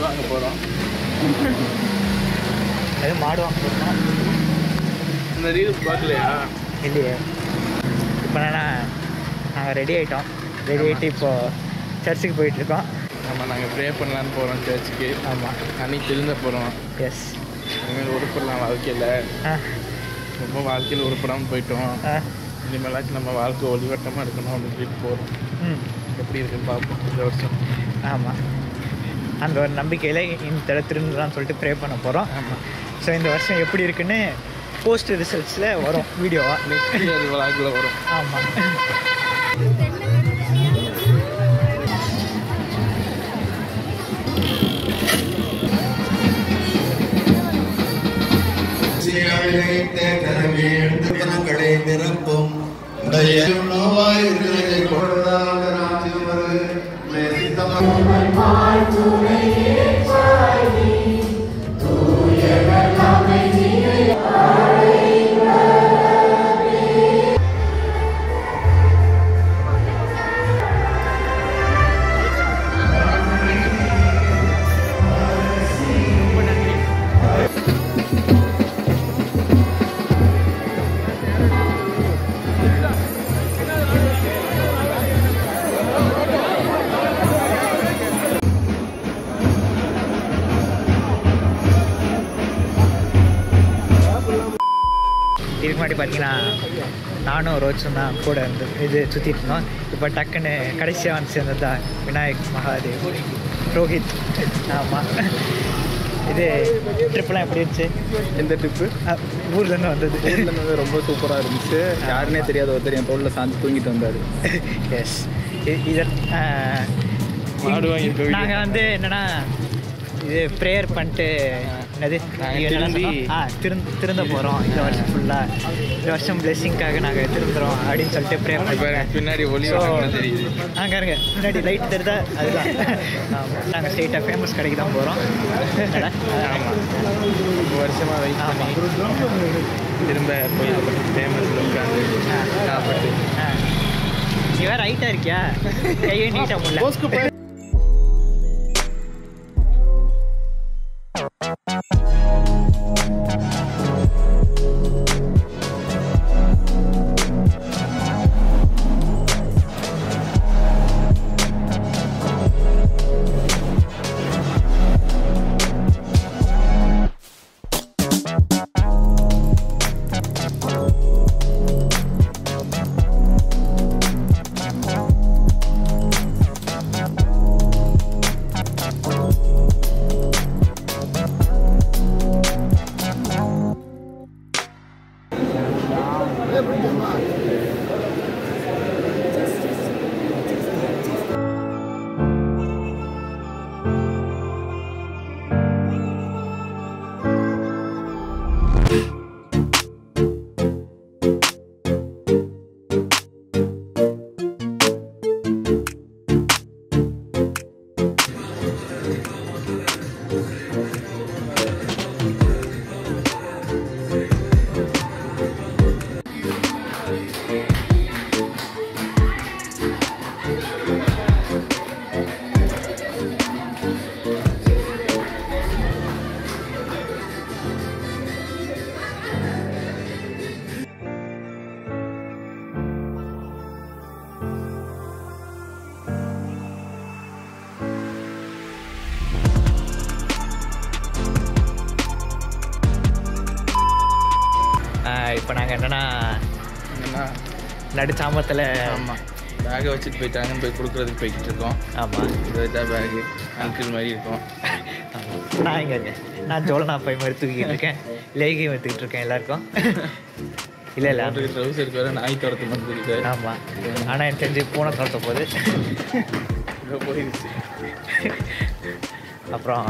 வாங்க போகிறோம் அது மாடு வாங்க போகிறோம் இந்த ரீல்ஸ் பார்க்கலையா இல்லையே இப்போ என்னன்னா நாங்கள் ரெடி ஆகிட்டோம் ரெடி ஆகிட்டு இப்போது சர்ச்சுக்கு போயிட்டுருக்கோம் நம்ம நாங்கள் ப்ரே பண்ணலான்னு போகிறோம் சர்ச்சுக்கு ஆமாம் அன்னைக்கு திருந்த போகிறோம் எஸ் இனிமேல் உருப்படலாம் வாழ்க்கையில் ஆ ரொம்ப வாழ்க்கையில் உருப்படாமல் போயிட்டோம் ஆ இனிமேலாச்சும் நம்ம வாழ்க்கை ஒளிவட்டமாக இருக்கணும் அப்படின்னு சொல்லிட்டு போகிறோம் ம் எப்படி இருக்குன்னு பார்ப்போம் இந்த வருஷம் ஆமாம் அந்த ஒரு நம்பிக்கையில் இந்த தடவை திருந்தலாம்னு சொல்லிட்டு ப்ரே பண்ண போகிறோம் ஆமாம் ஸோ இந்த வருஷம் எப்படி இருக்குன்னு போஸ்ட் ரிசல்ட்ஸில் வரும் வீடியோவா நெக்ஸ்ட் அது விளாகில் வரும் ஆமாம் கணங்களை நிரப்பும் உடைய நோவாய் இருக்கிறதை கொள்ளாத ராஜ்யம் அது நேசித்தவர் இதுக்கு முன்னாடி பார்த்தீங்கன்னா நானும் ரோச்சும் தான் கூட இருந்து இது சுற்றிட்டு இருந்தோம் இப்போ டக்குன்னு கடைசியாக வந்து சேர்ந்தது தான் விநாயக் மகாதேவ் ரோஹித் ஆமாம் இது ட்ரிப்லாம் எப்படி இருந்துச்சு எந்த ட்ரிப்பு அஹ், ஊர்லேருந்து வந்தது வந்து ரொம்ப சூப்பராக இருந்துச்சு யாருன்னே தெரியாத ஒருத்தர் என் தோளில் சாந்து தூங்கிட்டு வந்தார் எஸ் இதை மாடு வாங்கியிருக்க வீடியோ. நாங்கள் வந்து என்னன்னா இது ப்ரேயர் பண்ணிட்டு என்னது நாங்க இது என்னடா திருந்தி- சொன்னோம்? ஆ திருந்து திருந்த போகிறோம் இந்த வருஷம் ஃபுல்லாக இந்த வருஷம் பிளெஸிங்காக நாங்கள் திருந்துறோம் அப்படின்னு சொல்லிட்டு ப்ரே பாருங்க, பண்ணுறோம் பின்னாடி ஒளி So, வட்டங்கள் தெரியுது அங்கே இருங்க முன்னாடி லைட் தெரியுதா அதுதான் ஆமாம் நாங்கள் ஸ்ட்ரெயிட்டாக ஃபேமஸ் கடைக்கு தான் போகிறோம் ஆமாம் ரொம்ப வருஷமாக வெயிட் பண்ணி திரும்ப போய் ஃபேமஸில் உட்காந்து சாப்பிட்டு நீ வேறு ஹைட்டாக இருக்கியா கையே நீட்டாக முடியல இப்போ நாங்கள் என்னன்னா என்னன்னா நடுச்சாமத்தில் ஆமாம் பேக்கை வச்சுட்டு போயிட்டாங்கன்னு போய் கொடுக்குறதுக்கு போய்கிட்டு இருக்கோம் ஆமாம் இது வச்சா பேகு அங்கிள் மாதிரி இருக்கும் நான் இங்கே இருக்கேன் நான் ஜோலனா பை மாதிரி தூக்கிட்டு இருக்கேன் லேகியம் எடுத்துக்கிட்டு இருக்கேன் எல்லாருக்கும் இல்லை இல்லை போட்டுக்கு ட்ரௌசருக்கு வேறு நாய் துரத்து மாதிரி இருக்கு ஆமாம் ஆனால் எனக்கு தெரிஞ்சு பூனை துரத்த போகுது இதோ போயிடுச்சு அப்புறம்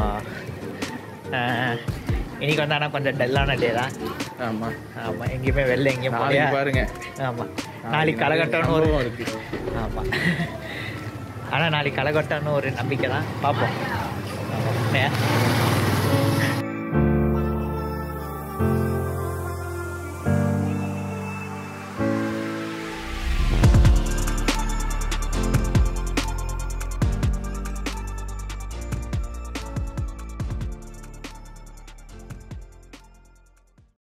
ஆஹ், இன்னைக்கு வந்து ஆனால் கொஞ்சம் டல்லான டே தான் ஆமாம் ஆமாம் எங்கேயுமே வெளில எங்கேயும் போகலையா நாளைக்கு பாருங்க ஆமாம் நாளைக்கு கலகட்டம்னு ஒரு சம்பவம் இருக்கு ஆமாம் ஆனால் நாளைக்கு கலகட்டம்னு ஒரு நம்பிக்கை தான் பார்ப்போம் ஆமாம்